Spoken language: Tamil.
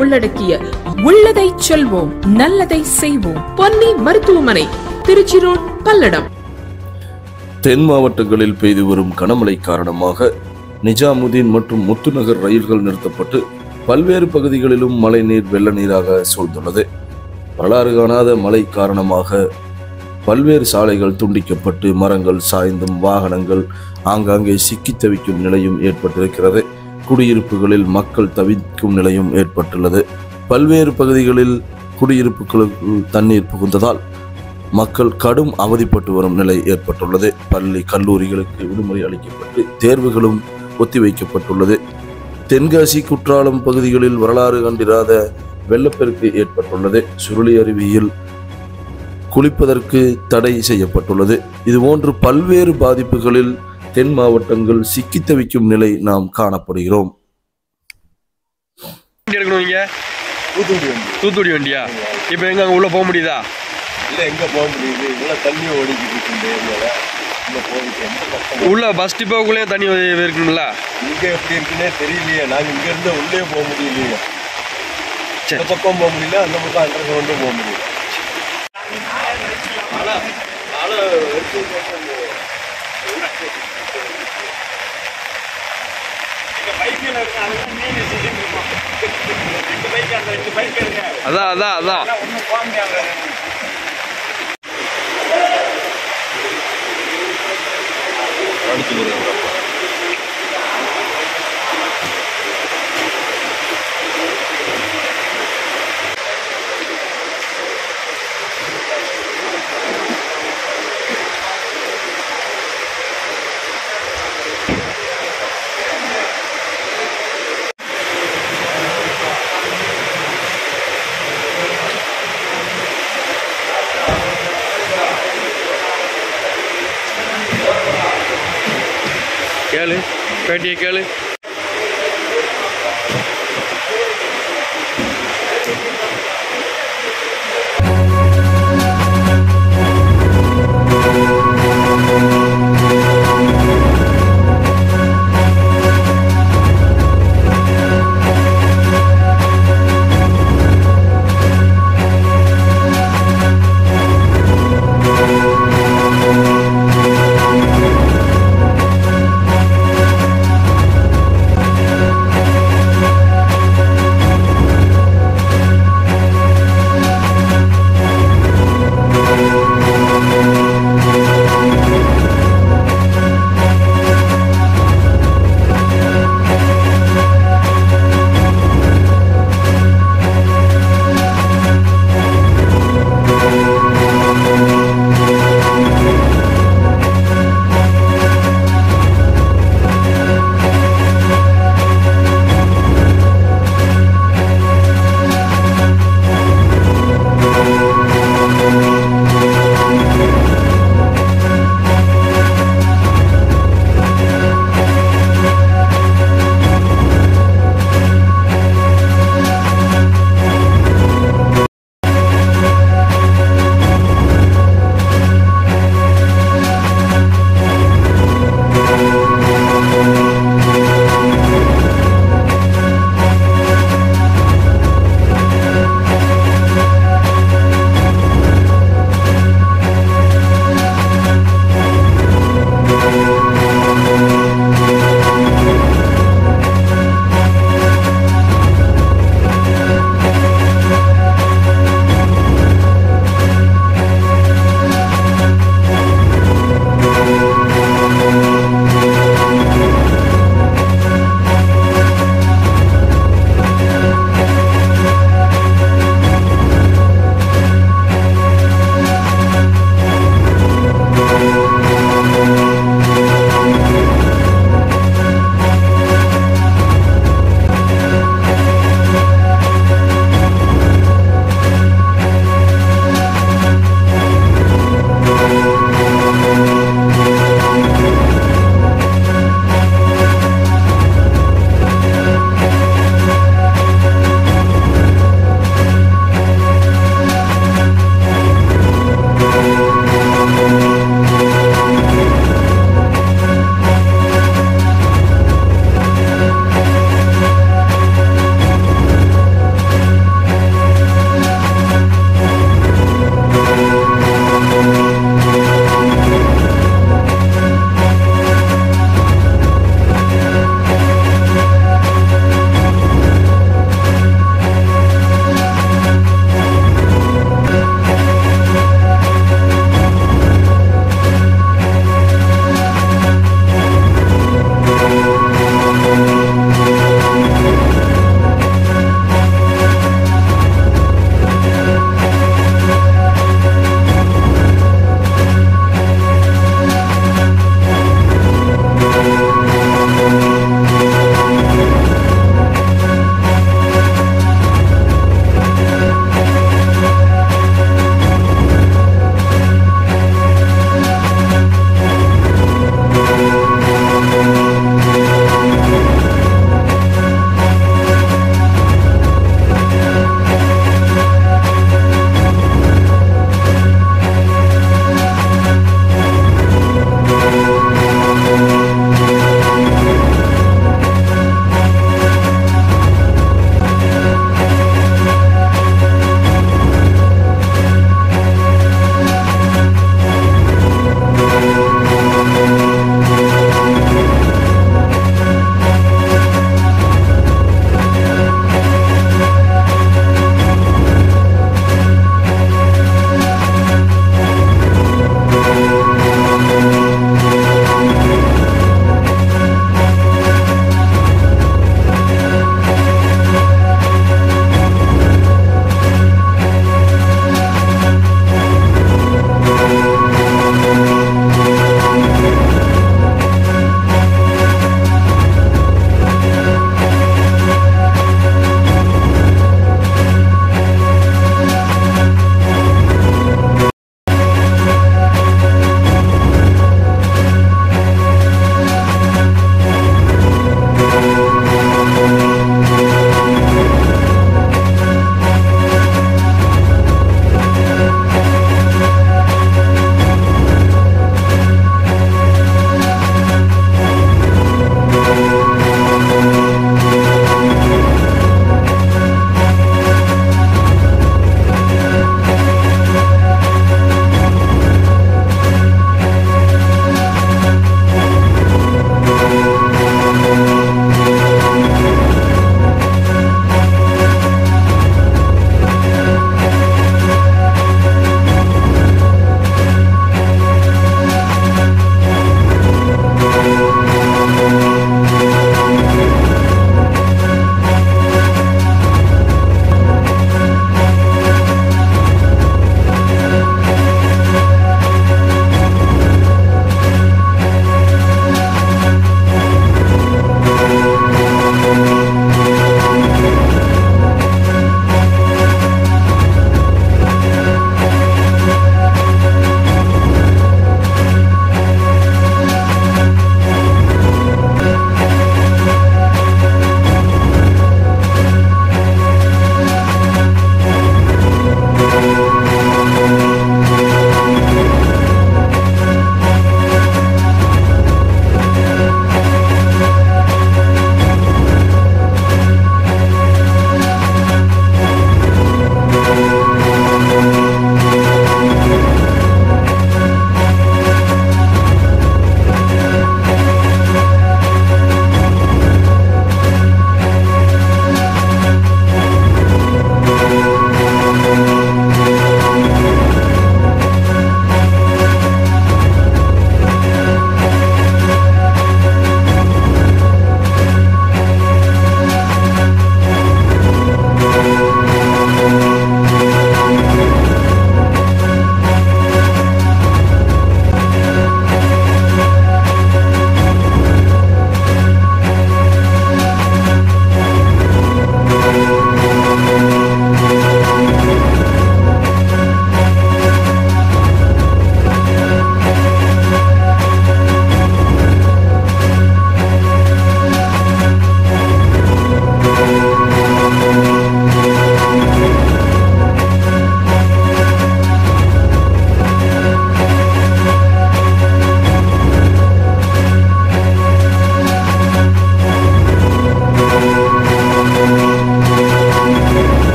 உள்ளடக்கிய உள்ளதை செல்வோம் நல்லதை செய்வோம் பொன்னி மருத்துவமனை திருச்சி ரோட் பல்லடம் தென் மாவட்டங்களில் பெய்து வரும் கனமழை காரணமாக நிஜாமுதீன் மற்றும் முத்துநகர் ரயில்கள் நிறுத்தப்பட்டு பல்வேறு பகுதிகளிலும் மழைநீர் வெள்ள நீராக சூழ்ந்துள்ளது வரலாறு காணாத மழை காரணமாக பல்வேறு சாலைகள் துண்டிக்கப்பட்டு மரங்கள் சாய்ந்தும் வாகனங்கள் ஆங்காங்கே சிக்கித் தவிக்கும் நிலையும் ஏற்பட்டிருக்கிறது குடியிருப்புகளில் மக்கள் தவிக்கும் நிலையும் ஏற்பட்டுள்ளது பல்வேறு பகுதிகளில் குடியிருப்புகளுக்குள் தண்ணீர் புகுந்ததால் மக்கள் கடும் அவதிப்பட்டு வரும் நிலை ஏற்பட்டுள்ளது பள்ளி கல்லூரிகளுக்கு விடுமுறை அளிக்கப்பட்டு தேர்வுகளும் ஒத்திவைக்கப்பட்டுள்ளது தென்காசி குற்றாலம் பகுதிகளில் வரலாறு கண்டிராத வெள்ளப்பெருக்கு ஏற்பட்டுள்ளது சுருளி அருவியில் குளிப்பதற்கு தடை செய்யப்பட்டுள்ளது இதுபோன்று பல்வேறு பாதிப்புகளில் தென் மாவட்டங்கள் சிக்கித் தவிக்கும் நிலை நாம் காணப்படுகிறோம் வண்டி எடுக்கணும் இங்க தூத்துக்குடி வந்து தூத்துக்குடி வண்டியா இப்போ எங்க அங்க உள்ள போக முடியுதா இல்லை எங்கே போக முடியுது இவ்வளோ தண்ணி ஓடிக்கிட்டு இருக்கு இந்த ஏரியாவில் இங்கே போகிறதுக்கு எந்த கஷ்டம் உள்ள பஸ் டிப்போக்குள்ளேயே தண்ணி இருக்குங்களா இங்கே எப்படி இருக்குன்னே தெரியலையே நாங்கள் இங்கேருந்து உள்ளே போக முடியலையே சரி. இந்த பக்கம் போக முடியல அந்த பக்கம் அண்டர் கிரவுண்டும் போக முடியல அதான் அதான் அதான் கேளு பேட்டியை கேளு